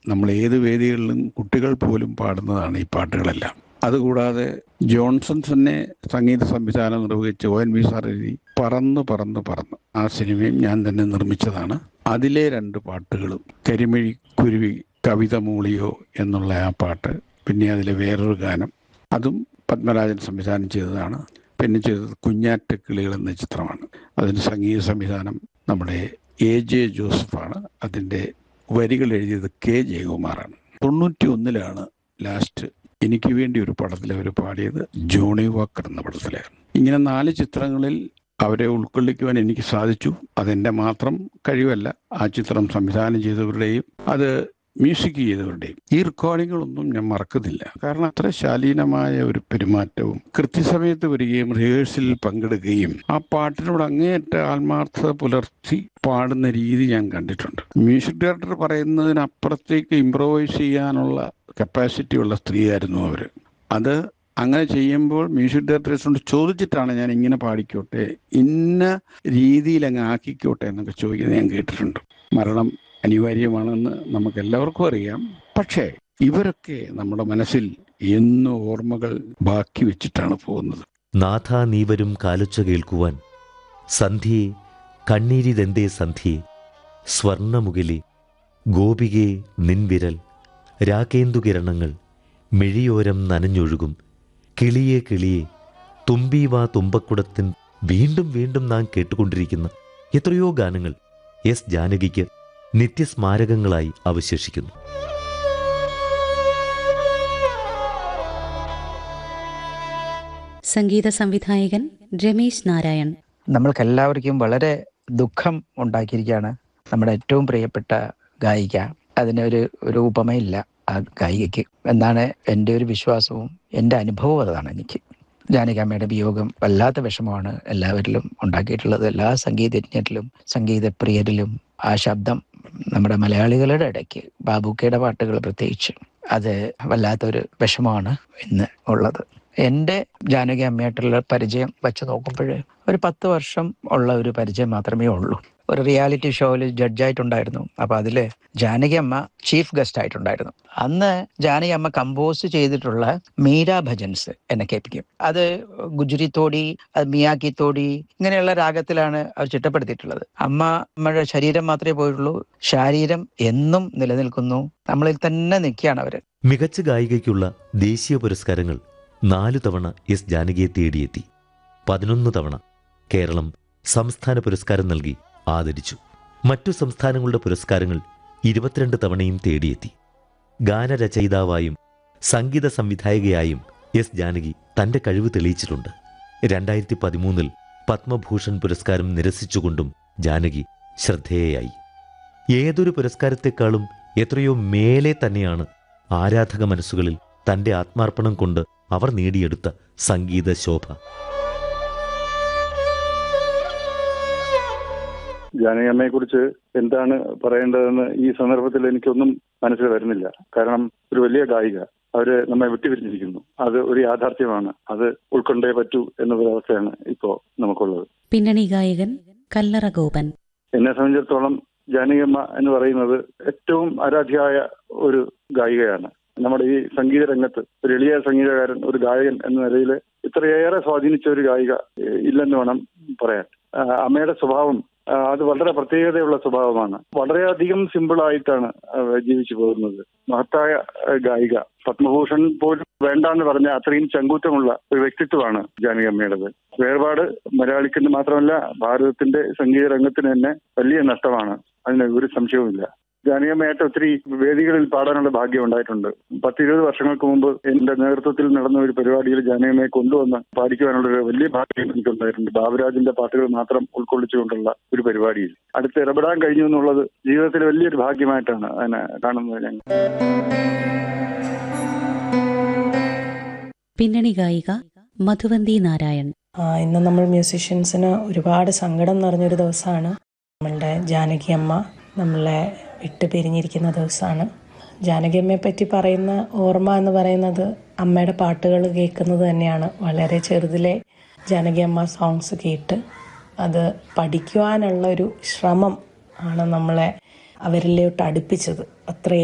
നമ്മൾ ഏത് വേദികളിലും കുട്ടികൾ പോലും പാടുന്നതാണ് ഈ പാട്ടുകളെല്ലാം അതുകൂടാതെ ജോൺസൺ തന്നെ സംഗീത സംവിധാനം നിർവഹിച്ച് ഒ എൻ വി സാർ എഴുതി പറന്ന് പറന്ന് പറന്ന് ആ സിനിമയും ഞാൻ തന്നെ നിർമ്മിച്ചതാണ് അതിലെ രണ്ട് പാട്ടുകളും കരിമിഴി കുരുവി കവിത മൂളിയോ എന്നുള്ള ആ പാട്ട് പിന്നെ അതിലെ വേറൊരു ഗാനം അതും പത്മരാജൻ സംവിധാനം ചെയ്തതാണ് പിന്നെ ചെയ്തത് കുഞ്ഞാറ്റ കിളികൾ എന്ന ചിത്രമാണ് അതിന് സംഗീത സംവിധാനം നമ്മുടെ എ ജെ ജോസഫാണ് അതിൻ്റെ വരികൾ എഴുതിയത് കെ ജയകുമാറാണ് തൊണ്ണൂറ്റി ഒന്നിലാണ് ലാസ്റ്റ് എനിക്ക് വേണ്ടി ഒരു പടത്തിൽ അവർ പാടിയത് ജോണി വാക്കർ എന്ന പടത്തില് ഇങ്ങനെ നാല് ചിത്രങ്ങളിൽ അവരെ ഉൾക്കൊള്ളിക്കുവാൻ എനിക്ക് സാധിച്ചു അതെന്റെ മാത്രം കഴിവല്ല ആ ചിത്രം സംവിധാനം ചെയ്തവരുടെയും അത് മ്യൂസിക് ചെയ്തവരുടെയും ഈ റെക്കോർഡിങ്ങുകളൊന്നും ഞാൻ മറക്കുന്നില്ല കാരണം അത്ര ശാലീനമായ ഒരു പെരുമാറ്റവും കൃത്യസമയത്ത് വരികയും റിഹേഴ്സലിൽ പങ്കെടുക്കുകയും ആ പാട്ടിനോട് അങ്ങേയറ്റ ആത്മാർത്ഥത പുലർത്തി പാടുന്ന രീതി ഞാൻ കണ്ടിട്ടുണ്ട് മ്യൂസിക് ഡയറക്ടർ പറയുന്നതിനപ്പുറത്തേക്ക് ഇംപ്രോവൈസ് ചെയ്യാനുള്ള കപ്പാസിറ്റി ഉള്ള സ്ത്രീയായിരുന്നു അവർ അത് അങ്ങനെ ചെയ്യുമ്പോൾ മ്യൂസിക് ഡയറക്ടേഴ്സിനോട് ചോദിച്ചിട്ടാണ് ഞാൻ ഇങ്ങനെ പാടിക്കോട്ടെ ഇന്ന രീതിയിൽ അങ്ങ് ആക്കിക്കോട്ടെ എന്നൊക്കെ ചോദിക്കുന്നത് ഞാൻ കേട്ടിട്ടുണ്ട് മരണം അനിവാര്യമാണെന്ന് നമുക്ക് എല്ലാവർക്കും അറിയാം പക്ഷേ ഇവരൊക്കെ നമ്മുടെ മനസ്സിൽ എന്നും ഓർമ്മകൾ ബാക്കി വെച്ചിട്ടാണ് പോകുന്നത് നാഥ നീവരും കാലൊച്ച കേൾക്കുവാൻ സന്ധ്യയെ കണ്ണീരിതെന്തേ സന്ധ്യയെ സ്വർണമുകിലി ഗോപികെ നിൻവിരൽ രാകേന്ദുകിരണങ്ങൾ മിഴിയോരം നനഞ്ഞൊഴുകും കിളിയെ കിളിയെ തുമ്പീവാ തുമ്പക്കുടത്തിൻ വീണ്ടും വീണ്ടും നാം കേട്ടുകൊണ്ടിരിക്കുന്ന എത്രയോ ഗാനങ്ങൾ എസ് ജാനകിക്ക് നിത്യസ്മാരകങ്ങളായി അവശേഷിക്കുന്നു സംഗീത സംവിധായകൻ രമേശ് നാരായൺ നമ്മൾക്കെല്ലാവർക്കും വളരെ ദുഃഖം ഉണ്ടാക്കിയിരിക്കുകയാണ് നമ്മുടെ ഏറ്റവും പ്രിയപ്പെട്ട ഗായിക അതിനൊരു ഒരു ഉപമയില്ല ആ ഗായികയ്ക്ക് എന്നാണ് എൻ്റെ ഒരു വിശ്വാസവും എൻ്റെ അനുഭവവും അതാണ് എനിക്ക് ജാനകിയമ്മയുടെ വിയോഗം വല്ലാത്ത വിഷമമാണ് എല്ലാവരിലും ഉണ്ടാക്കിയിട്ടുള്ളത് എല്ലാ സംഗീതജ്ഞരിലും സംഗീതപ്രിയരിലും ആ ശബ്ദം നമ്മുടെ മലയാളികളുടെ ഇടയ്ക്ക് ബാബുക്കയുടെ പാട്ടുകൾ പ്രത്യേകിച്ച് അത് വല്ലാത്തൊരു വിഷമമാണ് ഇന്ന് ഉള്ളത് എൻ്റെ ജാനകി അമ്മയായിട്ടുള്ള പരിചയം വെച്ച് നോക്കുമ്പോൾ ഒരു പത്ത് വർഷം ഉള്ള ഒരു പരിചയം മാത്രമേ ഉള്ളൂ ഒരു റിയാലിറ്റി ഷോയിൽ ജഡ്ജായിട്ടുണ്ടായിരുന്നു അപ്പൊ അതില് ജാനകി അമ്മ ചീഫ് ഗസ്റ്റ് ആയിട്ടുണ്ടായിരുന്നു അന്ന് ജാനകി അമ്മ കമ്പോസ് ചെയ്തിട്ടുള്ള മീര ഭജൻസ് എന്നെ കേൾപ്പിക്കും അത് ഗുജറി തോടി അത് മിയാക്കി തോടി ഇങ്ങനെയുള്ള രാഗത്തിലാണ് അവർ ചിട്ടപ്പെടുത്തിയിട്ടുള്ളത് അമ്മ അമ്മയുടെ ശരീരം മാത്രമേ പോയിട്ടുള്ളൂ ശാരീരം എന്നും നിലനിൽക്കുന്നു നമ്മളിൽ തന്നെ നിൽക്കുകയാണ് അവര് മികച്ച ഗായികയ്ക്കുള്ള ദേശീയ പുരസ്കാരങ്ങൾ നാലു തവണ എസ് ജാനകിയെ തേടിയെത്തി പതിനൊന്ന് തവണ കേരളം സംസ്ഥാന പുരസ്കാരം നൽകി ആദരിച്ചു മറ്റു സംസ്ഥാനങ്ങളുടെ പുരസ്കാരങ്ങൾ ഇരുപത്തിരണ്ട് തവണയും തേടിയെത്തി ഗാനരചയിതാവായും സംഗീത സംവിധായകയായും എസ് ജാനകി തന്റെ കഴിവ് തെളിയിച്ചിട്ടുണ്ട് രണ്ടായിരത്തി പതിമൂന്നിൽ പത്മഭൂഷൺ പുരസ്കാരം നിരസിച്ചുകൊണ്ടും ജാനകി ശ്രദ്ധേയയായി ഏതൊരു പുരസ്കാരത്തെക്കാളും എത്രയോ മേലെ തന്നെയാണ് ആരാധക മനസ്സുകളിൽ തന്റെ ആത്മാർപ്പണം കൊണ്ട് അവർ നേടിയെടുത്ത സംഗീത ശോഭ ജാനകിയമ്മയെ കുറിച്ച് എന്താണ് പറയേണ്ടതെന്ന് ഈ സന്ദർഭത്തിൽ എനിക്കൊന്നും മനസ്സിൽ വരുന്നില്ല കാരണം ഒരു വലിയ ഗായിക അവര് നമ്മെ വിട്ടുപിരിഞ്ഞിരിക്കുന്നു അത് ഒരു യാഥാർത്ഥ്യമാണ് അത് ഉൾക്കൊണ്ടേ പറ്റൂ എന്നൊരു അവസ്ഥയാണ് ഇപ്പോ നമുക്കുള്ളത് പിന്നണി ഗായകൻ കല്ലറ ഗോപൻ എന്നെ സംബന്ധിച്ചിടത്തോളം ജാനകിയമ്മ എന്ന് പറയുന്നത് ഏറ്റവും ആരാധ്യയായ ഒരു ഗായികയാണ് നമ്മുടെ ഈ സംഗീത രംഗത്ത് ഒരു എളിയ സംഗീതകാരൻ ഒരു ഗായകൻ എന്ന നിലയിൽ ഇത്രയേറെ സ്വാധീനിച്ച ഒരു ഗായിക ഏഹ്, ഇല്ലെന്ന് വേണം പറയാൻ ആ, അമ്മയുടെ സ്വഭാവം ആ, അത് വളരെ പ്രത്യേകതയുള്ള സ്വഭാവമാണ് വളരെയധികം സിമ്പിൾ ആയിട്ടാണ് ആ, ജീവിച്ചു പോകുന്നത് മഹത്തായ ആ, ഗായിക പത്മഭൂഷൺ പോലും വേണ്ടാന്ന് പറഞ്ഞ അത്രയും ചങ്കൂറ്റമുള്ള ഒരു വ്യക്തിത്വമാണ് ജാനകി അമ്മയുടേത് വേർപാട് മലയാളിക്ക് മാത്രമല്ല ഭാരതത്തിന്റെ സംഗീത രംഗത്തിന് തന്നെ വലിയ നഷ്ടമാണ് അതിന് ഒരു സംശയവുമില്ല ജാനകിയമ്മയായിട്ട് ഒത്തിരി വേദികളിൽ പാടാനുള്ള ഭാഗ്യം ഉണ്ടായിട്ടുണ്ട് പത്തിരുപത് വർഷങ്ങൾക്ക് മുമ്പ് എന്റെ നേതൃത്വത്തിൽ നടന്ന ഒരു പരിപാടിയിൽ ജാനകിയമ്മയെ കൊണ്ടുവന്ന് പാടിക്കുവാനുള്ള ഒരു വലിയ ഭാഗ്യം എനിക്കുണ്ടായിട്ടുണ്ട് ബാബുരാജിന്റെ പാട്ടുകൾ മാത്രം ഉൾക്കൊള്ളിച്ചുകൊണ്ടുള്ള ഒരു പരിപാടിയിൽ അടുത്ത് ഇടപെടാൻ കഴിഞ്ഞു എന്നുള്ളത് ജീവിതത്തിലെ വലിയൊരു ഭാഗ്യമായിട്ടാണ് അതിനെ കാണുന്നത് ഞങ്ങൾ പിന്നണി ഗായിക മധുവന്തി നാരായൺ ആ, ഇന്ന് നമ്മൾ മ്യൂസീഷ്യൻസിന് ഒരുപാട് സങ്കടം നിറഞ്ഞൊരു ദിവസമാണ് നമ്മളുടെ ജാനകി അമ്മ നമ്മളെ വിട്ട് പിരിഞ്ഞിരിക്കുന്ന ദിവസമാണ് ജാനകി അമ്മയെ പറ്റി പറയുന്ന ഓർമ്മ എന്ന് പറയുന്നത് അമ്മയുടെ പാട്ടുകൾ കേൾക്കുന്നത് തന്നെയാണ് വളരെ ചെറുതിലെ ജാനകി അമ്മ സോങ്സ് കേട്ട് അത് പഠിക്കുവാനുള്ള ഒരു ശ്രമം ആണ് നമ്മളെ അവരിലോട്ട് അടുപ്പിച്ചത് അത്രയും